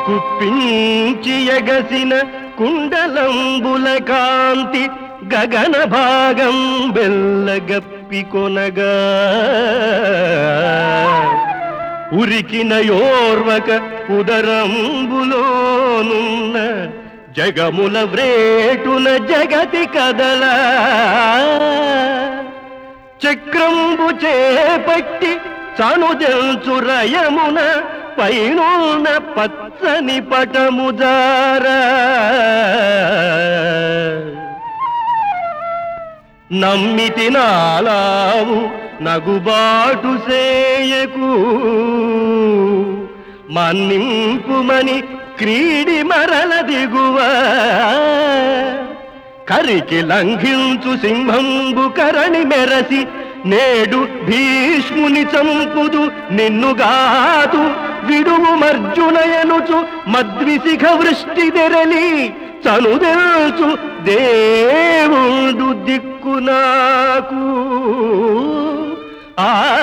కుప్పించి ఎగసిన కుండలంబుల కాంతి గగన భాగం బెల్లగప్పి కొనగా ఉరికిన యోర్వక ఉదరంబులోనున్న జగముల వ్రేటున జగతి కదలా చక్రంబు చేపట్టి చనుదెల్చు రయమున పైనున్న పచ్చని పటముజారా నమ్మితి నాలావు నగుబాటు సేయకు మన్నింపుమని క్రీడి మరల దిగువ కరికి లంఘించు సింహంబు కరణి మెరసి నేడు భీష్ముని చంపుదు నిన్నుగాదు విడువు మర్జునయనుచు మద్విశిఖ వృష్టి తెరలి చనుదెల్చు దేవుడు దిక్కు నాకు ఆ